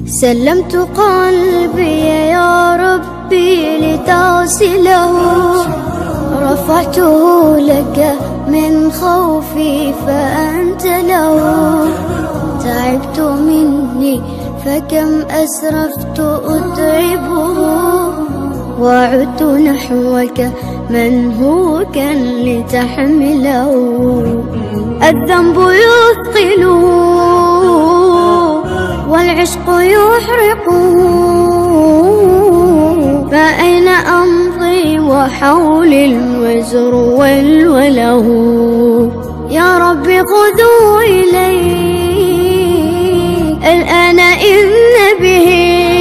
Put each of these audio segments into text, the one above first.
سلمت قلبي يا ربي لتغسله رفعته لك من خوفي فأنت له تعبت مني فكم أسرفت أتعبه وعدت نحوك من هو كان لتحمله الذنب يثقله والعشق يحرقه فأين أمضي وحولي الوزر والوله يا رب خذوا إلي الآن إن به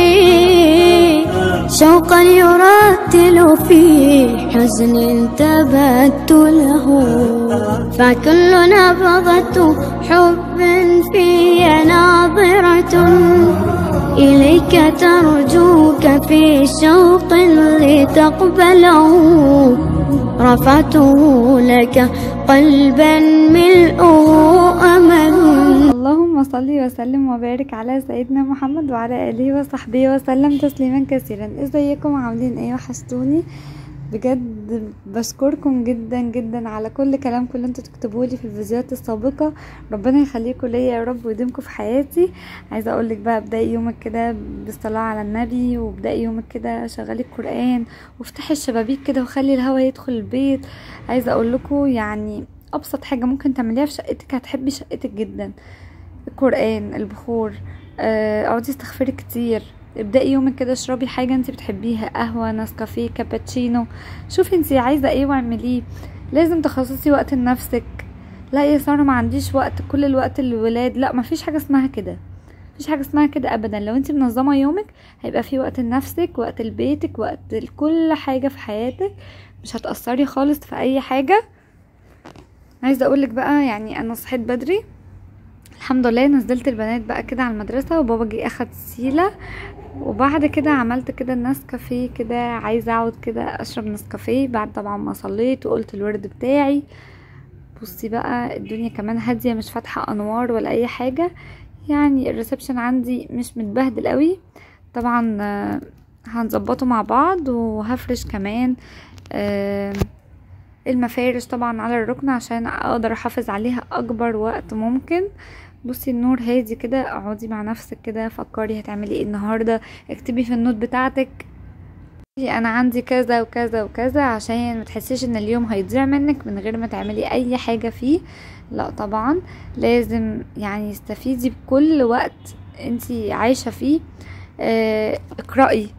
شوقا يرتل في حزن تبت له فكل نبضة حب في ناظرة إليك ترجوك في شوق لتقبله رفعته لك قلبا ملؤه أمل اللهم صل وسلم وبارك على سيدنا محمد وعلى اله وصحبه وسلم تسليما كثيرا ازيكم عاملين ايه وحشتوني بجد بشكركم جدا جدا على كل كلامكم اللي انتوا تكتبوا لي في الفيديوهات السابقه ربنا يخليكم ليا يا رب ويديمكم في حياتي عايزه اقول لك بقى ابداي يومك كده بالصلاه على النبي وابداي يومك كده شغلي القران وافتحي الشبابيك كده وخلي الهواء يدخل البيت عايزه اقول لكم يعني ابسط حاجه ممكن تعمليها في شقتك هتحبي شقتك جدا القرآن البخور اقعدي استغفري كتير ابدأي يومك كده اشربي حاجة انت بتحبيها قهوة نسكافيه كابتشينو شوفي انت عايزة ايه واعمليه لازم تخصصي وقت لنفسك لا يا سارة ما عنديش وقت كل الوقت للولاد لا ما فيش حاجة اسمها كده مفيش حاجة اسمها كده ابدا لو انت منظمة يومك هيبقى في وقت لنفسك وقت لبيتك وقت لكل حاجة في حياتك مش هتأثري خالص في اي حاجة عايزة اقولك بقى يعني انا صحيت بدري الحمد لله نزلت البنات بقى كده على المدرسة وبابا جه اخد سيلة وبعد كده عملت كده النسكافيه كده عايزة اقعد كده اشرب نسكافيه بعد طبعا ما صليت وقلت الورد بتاعي بصي بقى الدنيا كمان هادية مش فاتحة انوار ولا اي حاجة يعني الريسبشن عندي مش متبهدل قوي طبعا هنظبطه مع بعض وهفرش كمان المفارش طبعا على الركن عشان اقدر احافظ عليها اكبر وقت ممكن بصي النور هادي كده اقعدي مع نفسك كده فكري هتعملي ايه النهارده اكتبي في النوت بتاعتك انا عندي كذا وكذا وكذا عشان ما تحسيش ان اليوم هيضيع منك من غير ما تعملي اي حاجه فيه لا طبعا لازم يعني استفيدي بكل وقت انتي عايشه فيه اه اقرأي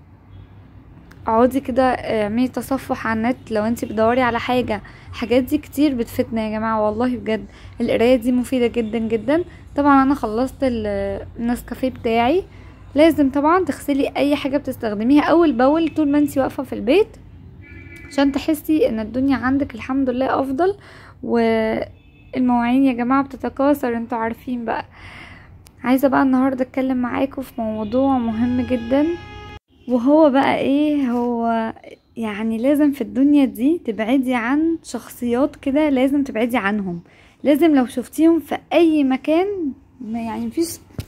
اقعدي كده اعملي تصفح على النت لو انت بتدوري على حاجه حاجات دي كتير بتفيدنا يا جماعه والله بجد القرايه دي مفيده جدا جدا طبعا انا خلصت النسكافيه بتاعي لازم طبعا تغسلي اي حاجه بتستخدميها اول باول طول ما انت واقفه في البيت عشان تحسي ان الدنيا عندك الحمد لله افضل والمواعين يا جماعه بتتكاثر انتوا عارفين بقى عايزه بقى النهارده اتكلم معاكم في موضوع مهم جدا وهو بقى ايه هو يعني لازم في الدنيا دي تبعدي عن شخصيات كده لازم تبعدي عنهم لازم لو شفتيهم في اي مكان ما يعني مفيش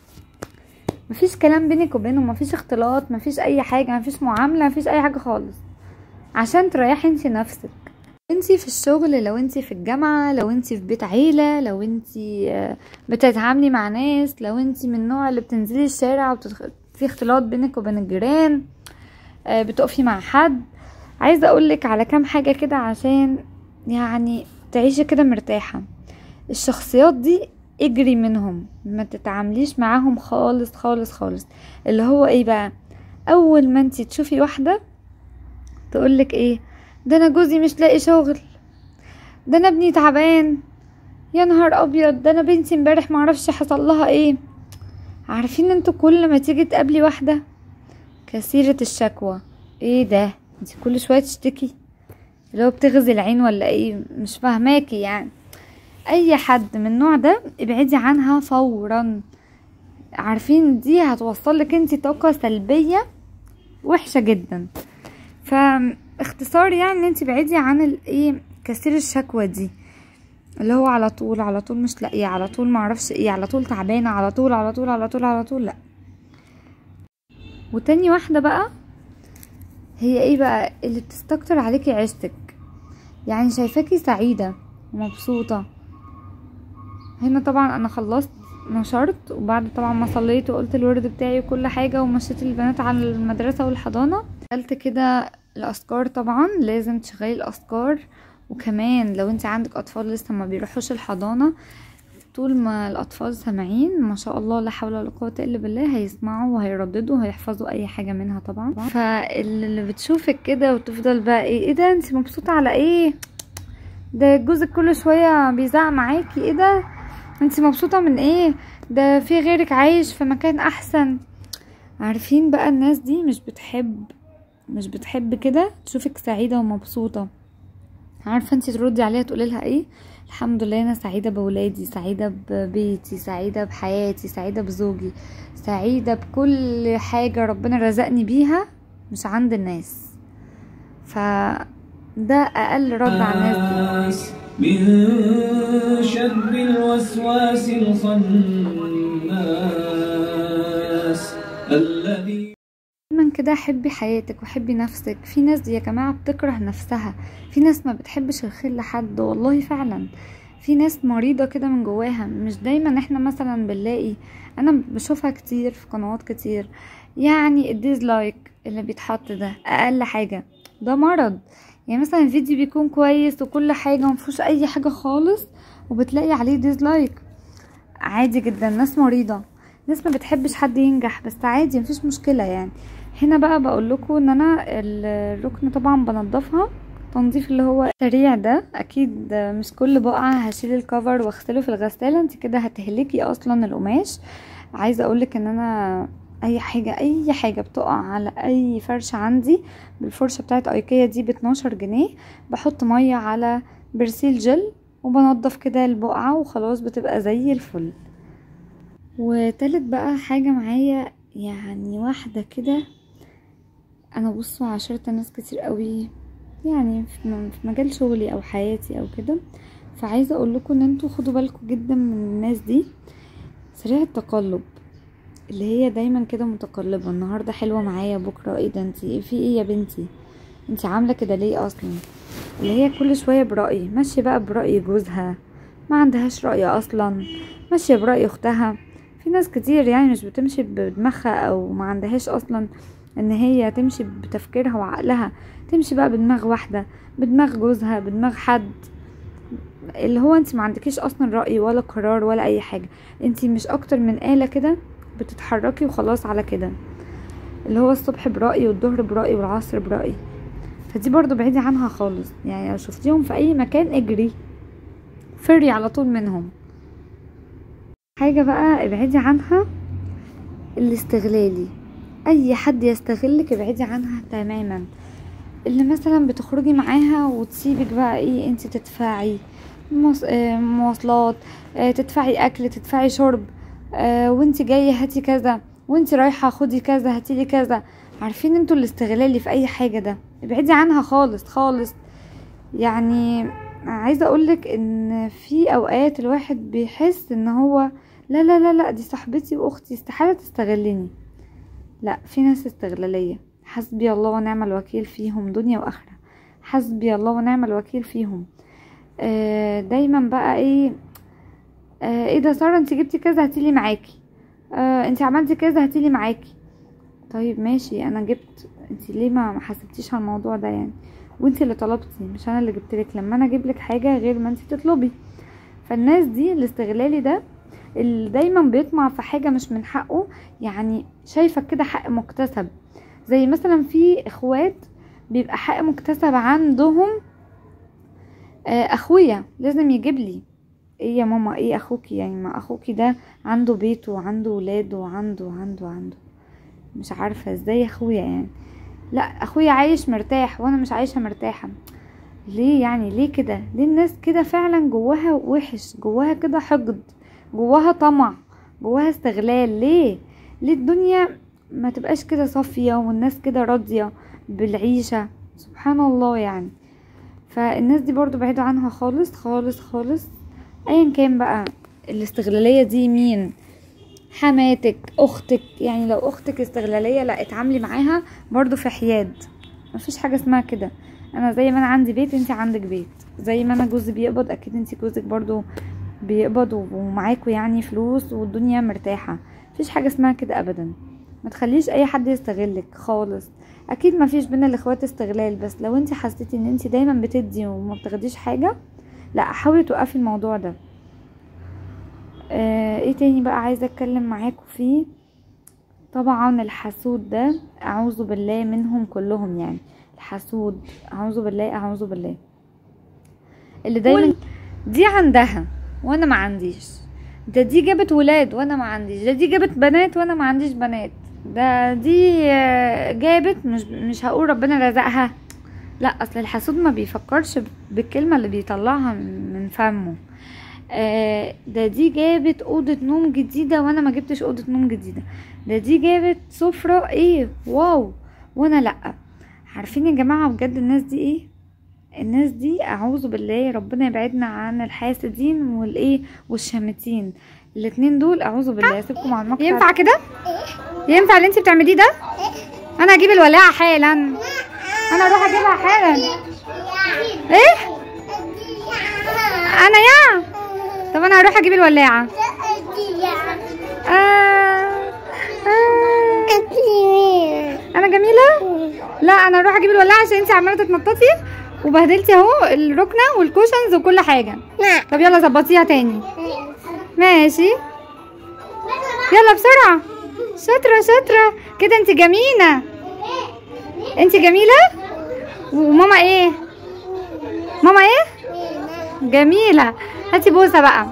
مفيش كلام بينك وبينهم مفيش اختلاط مفيش اي حاجه مفيش معامله مفيش اي حاجه خالص عشان تريحي انت نفسك انتي في الشغل لو انتي في الجامعة لو انتي في بيت عيلة لو انتي بتتعاملي مع ناس لو انتي من النوع اللي بتنزلي الشارع وبتتخ... في اختلاط بينك وبين الجيران بتقفي مع حد عايزه اقولك على كام حاجه كده عشان يعني تعيشي كده مرتاحه الشخصيات دي اجري منهم ما تتعامليش معاهم خالص خالص خالص اللي هو ايه بقى اول ما انتي تشوفي واحده تقولك ايه ده انا جوزي مش لاقي شغل ده انا ابني تعبان يا نهار ابيض ده انا بنتي امبارح معرفش حصل لها ايه عارفين انتوا كل ما تيجي تقابلي واحدة كثيرة الشكوى ايه ده انت كل شوية تشتكي لو بتغزي العين ولا ايه مش فاهماكي يعني اي حد من النوع ده ابعدي عنها فورا عارفين دي هتوصلك انت طاقة سلبية وحشة جدا فاختصار يعني ان انت بعيدي عن الايه كثير الشكوى دي اللي هو على طول على طول مش لاقيه على طول معرفش ايه على طول تعبانه على طول على طول على طول على طول لا وتاني واحدة بقى هي ايه بقى اللي بتستكتر عليكي عيشتك يعني شايفاكي سعيدة ومبسوطة هنا طبعا انا خلصت نشرت وبعد طبعا ما صليت وقلت الورد بتاعي وكل حاجة ومشيت البنات على المدرسة والحضانة قلت كده الاذكار طبعا لازم تشغلي الاذكار وكمان لو انت عندك اطفال لسه ما بيروحوش الحضانة طول ما الاطفال سامعين ما شاء الله لا حول ولا قوه الا بالله هيسمعوا وهيرددوا وهيحفظوا اي حاجه منها طبعا فاللي بتشوفك كده وتفضل بقى ايه ايه ده انت مبسوطه على ايه ده جوزك كل شويه بيزعق معاكي ايه ده انت مبسوطه من ايه ده في غيرك عايش في مكان احسن عارفين بقى الناس دي مش بتحب مش بتحب كده تشوفك سعيده ومبسوطه عارفه انت تردي عليها تقولي لها ايه الحمد لله انا سعيده بولادي سعيده ببيتي سعيده بحياتي سعيده بزوجي سعيده بكل حاجه ربنا رزقني بيها مش عند الناس فده اقل رد على الناس دي من شر الوسواس الخناس الذي دايما كده حبي حياتك وحبي نفسك في ناس دي يا جماعة بتكره نفسها في ناس ما بتحبش الخير لحد والله فعلا في ناس مريضة كده من جواها مش دايما احنا مثلا بنلاقي انا بشوفها كتير في قنوات كتير يعني الديزلايك اللي بيتحط ده اقل حاجة ده مرض يعني مثلا الفيديو بيكون كويس وكل حاجة ومفيهوش اي حاجة خالص وبتلاقي عليه ديزلايك عادي جدا ناس مريضة ناس ما بتحبش حد ينجح بس عادي مفيش مشكلة يعني هنا بقى بقول لكم ان انا الركن طبعا بنضفها تنظيف اللي هو سريع ده اكيد مش كل بقعة هشيل الكفر واغسله في الغسالة انت كده هتهلكي اصلا القماش عايزة اقولك ان انا اي حاجة اي حاجة بتقع على اي فرشة عندي بالفرشة بتاعت ايكيا دي باتناشر جنيه بحط مية على برسيل جل وبنضف كده البقعة وخلاص بتبقى زي الفل وتالت بقى حاجة معايا يعني واحدة كده انا بصوا عاشرت ناس كتير قوي يعني في مجال شغلي او حياتي او كده فعايزه اقول لكم ان انتوا خدوا بالكم جدا من الناس دي سريع التقلب اللي هي دايما كده متقلبه النهارده حلوه معايا بكره ايه ده انتي في ايه يا بنتي انتي عامله كده ليه اصلا اللي هي كل شويه براي ماشيه بقى براي جوزها ما عندهاش راي اصلا ماشيه براي اختها في ناس كتير يعني مش بتمشي بدماغها او ما عندهاش اصلا ان هي تمشي بتفكيرها وعقلها تمشي بقى بدماغ واحده بدماغ جوزها بدماغ حد اللي هو انت ما عندكيش اصلا راي ولا قرار ولا اي حاجه انت مش اكتر من آلة كده بتتحركي وخلاص على كده اللي هو الصبح برأي والظهر برأي والعصر برأي فدي برضو بعيدي عنها خالص يعني لو شفتيهم في اي مكان اجري فري على طول منهم حاجه بقى ابعدي عنها الاستغلالي اي حد يستغلك ابعدي عنها تماما اللي مثلا بتخرجي معاها وتسيبك بقى ايه انت تدفعي مواصلات تدفعي اكل تدفعي شرب وانت جايه هاتي كذا وانت رايحه خدي كذا هاتيلي كذا عارفين انتوا الاستغلالي في اي حاجه ده ابعدي عنها خالص خالص يعني عايزه اقولك ان في اوقات الواحد بيحس ان هو لا لا لا لا دي صاحبتي واختي استحاله تستغلني لا في ناس استغلاليه حسبي الله ونعم الوكيل فيهم دنيا واخره حسبي الله ونعم الوكيل فيهم آه دايما بقى ايه آه ايه ده ساره انت جبتي كذا هاتيلي معاكي آه انت عملتي كذا هاتيلي معاكي طيب ماشي انا جبت انت ليه ما حسبتيش على الموضوع ده يعني وانت اللي طلبتي مش انا اللي جبتلك لما انا اجيب لك حاجه غير ما انت تطلبي فالناس دي الاستغلالي ده اللي دايما بيطمع في حاجه مش من حقه يعني شايفك كده حق مكتسب زي مثلا في اخوات بيبقى حق مكتسب عندهم اخويا لازم يجيب لي ايه يا ماما ايه اخوكي يعني ما اخوكي ده عنده بيته وعنده ولاده وعنده وعنده وعنده مش عارفه ازاي اخويا يعني لا اخويا عايش مرتاح وانا مش عايشه مرتاحه ليه يعني ليه كده ليه الناس كده فعلا جواها وحش جواها كده حقد جواها طمع جواها استغلال ليه ليه الدنيا ما تبقاش كده صافيه والناس كده راضيه بالعيشه سبحان الله يعني فالناس دي برضو بعيدوا عنها خالص خالص خالص ايا كان بقى الاستغلاليه دي مين حماتك اختك يعني لو اختك استغلاليه لا اتعاملي معاها برضو في حياد مفيش حاجه اسمها كده انا زي ما انا عندي بيت انت عندك بيت زي ما انا جوزي بيقبض اكيد انت جوزك برضو بيقبض ومعاكوا يعني فلوس والدنيا مرتاحه مفيش حاجه اسمها كده ابدا ما تخليش اي حد يستغلك خالص اكيد ما فيش بين الاخوات استغلال بس لو انت حسيتي ان انت دايما بتدي وما بتاخديش حاجه لا حاولي توقفي الموضوع ده آه ايه تاني بقى عايزه اتكلم معاكم فيه طبعا الحسود ده اعوذ بالله منهم كلهم يعني الحسود اعوذ بالله اعوذ بالله اللي دايما دي عندها وانا ما عنديش ده دي جابت ولاد وانا ما عنديش ده دي جابت بنات وانا ما عنديش بنات ده دي آه، جابت مش مش هقول ربنا رزقها لا اصل الحسود ما بيفكرش بالكلمه اللي بيطلعها من فمه آه، ده دي جابت اوضه نوم جديده وانا ما جبتش اوضه نوم جديده ده دي جابت سفره ايه واو وانا لا عارفين يا جماعه بجد الناس دي ايه الناس دي اعوذ بالله ربنا يبعدنا عن الحاسدين والايه والشامتين الاتنين دول اعوذ بالله سيبكم على المقطع ينفع كده ينفع اللي انت بتعمليه ده انا اجيب الولاعه حالا انا اروح اجيبها حالا ايه انا يا طب انا هروح اجيب الولاعه آه. آه. انا جميله لا انا اروح اجيب الولاعه عشان انت عماله تتنططي وبهدلتي اهو الركنه والكوشنز وكل حاجه طب يلا ظبطيها تاني ماشي يلا بسرعه شاطره شاطره كده انت جميله انت جميله وماما ايه ماما ايه جميله هاتي بوسه بقى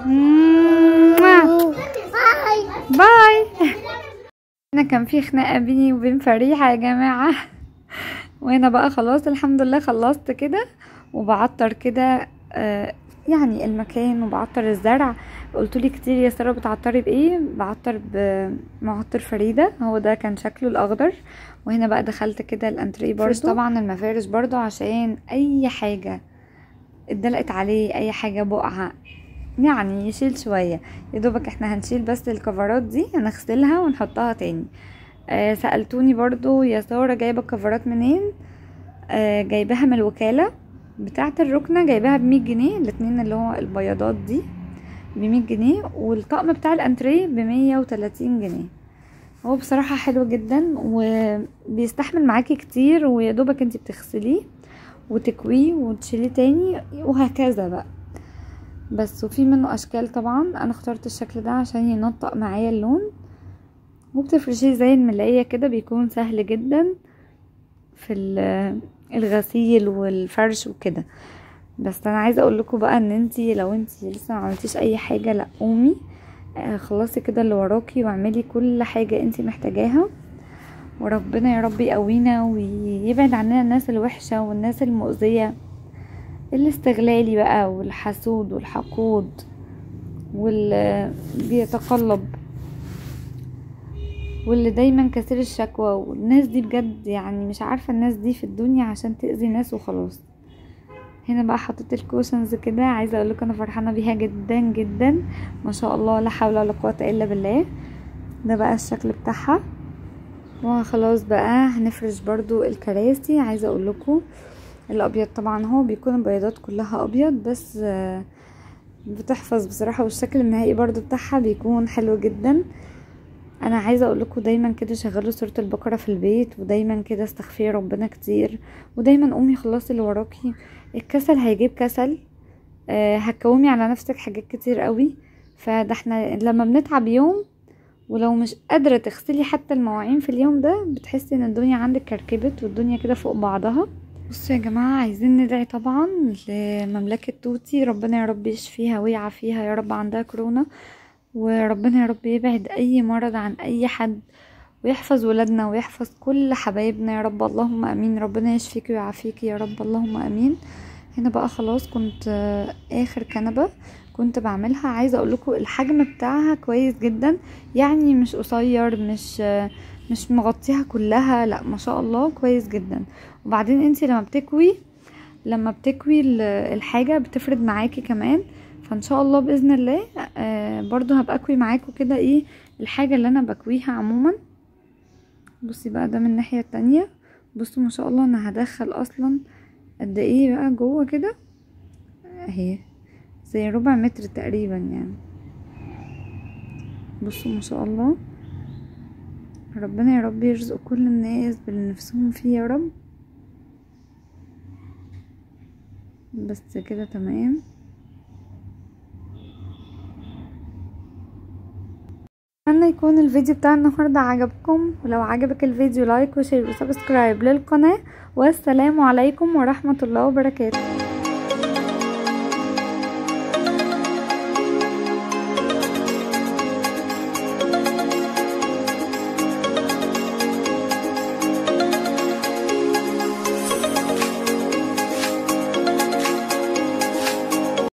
باي انا كان في خناقه بيني وبين فريحه يا جماعه وانا بقى خلاص الحمد لله خلصت كده وبعطر كده آه، يعني المكان وبعطر الزرع قلتولي كتير يا ساره بتعطري بايه بعطر بمعطر فريده هو ده كان شكله الاخضر وهنا بقى دخلت كده الانتريه برضو طبعا المفارش برضو عشان اي حاجه اتدلقت عليه اي حاجه بقعه يعني يشيل شويه يا دوبك احنا هنشيل بس الكفرات دي هنغسلها ونحطها تاني آه سألتوني برضو يا سارة جايبة الكفرات منين آه جايباها من الوكالة بتاعة الركنة جايباها بمية جنيه الاتنين اللي هو البياضات دي بمية جنيه والطقم بتاع الانتريه بمية وتلاتين جنيه هو بصراحة حلو جدا وبيستحمل معاكي كتير ويا دوبك انتي بتغسليه وتكويه وتشيليه تاني وهكذا بقى بس وفي منه اشكال طبعا انا اخترت الشكل ده عشان ينطق معايا اللون وبتفرشيه زي الملاية كده بيكون سهل جدا في ال- الغسيل والفرش وكده بس انا عايزه اقول لكم بقى ان انتي لو انتي لسه ما عملتيش اي حاجه لا قومي آه، خلصي كده اللي وراكي واعملي كل حاجه انتي محتاجاها وربنا يا رب يقوينا ويبعد عننا الناس الوحشه والناس المؤذيه الاستغلالي بقى والحسود والحقود واللي بيتقلب واللي دايما كثير الشكوى والناس دي بجد يعني مش عارفة الناس دي في الدنيا عشان تأذي ناس وخلاص هنا بقى حطيت الكوشنز كده عايزة اقول لكم انا فرحانة بيها جدا جدا ما شاء الله لا حول ولا قوة الا بالله ده بقى الشكل بتاعها وخلاص بقى هنفرش برضو الكراسي عايزة اقول لكم الابيض طبعا هو بيكون البياضات كلها ابيض بس آه، بتحفظ بصراحة والشكل النهائي برضو بتاعها بيكون حلو جدا انا عايزه اقول لكم دايما كده شغلوا سوره البقره في البيت ودايما كده استغفري ربنا كتير ودايما قومي خلصي اللي وراكي الكسل هيجيب كسل آه هتكومي على نفسك حاجات كتير قوي فده احنا لما بنتعب يوم ولو مش قادره تغسلي حتى المواعين في اليوم ده بتحسي ان الدنيا عندك كركبت والدنيا كده فوق بعضها بصوا يا جماعه عايزين ندعي طبعا لمملكه توتي ربنا يا رب يشفيها ويعافيها يا رب عندها كورونا وربنا يا رب يبعد اي مرض عن اي حد ويحفظ ولادنا ويحفظ كل حبايبنا يا رب اللهم امين ربنا يشفيك ويعافيك يا رب اللهم امين هنا بقى خلاص كنت آه، اخر كنبه كنت بعملها عايزه اقول لكم الحجم بتاعها كويس جدا يعني مش قصير مش آه، مش مغطيها كلها لا ما شاء الله كويس جدا وبعدين انتي لما بتكوي لما بتكوي ال- الحاجه بتفرد معاكي كمان فان شاء الله باذن الله آه برضو هبقى اكوي معاكم كده ايه الحاجة اللي انا بكويها عموما بصي بقى ده من الناحية التانية بصوا ما شاء الله انا هدخل اصلا قد ايه بقى جوه كده اهي زي ربع متر تقريبا يعني بصوا ما شاء الله ربنا يا رب يرزق كل الناس باللي نفسهم فيه يا رب بس كده تمام اتمنى يكون الفيديو بتاع النهارده عجبكم ولو عجبك الفيديو لايك وشير وسبسكرايب للقناه والسلام عليكم ورحمه الله وبركاته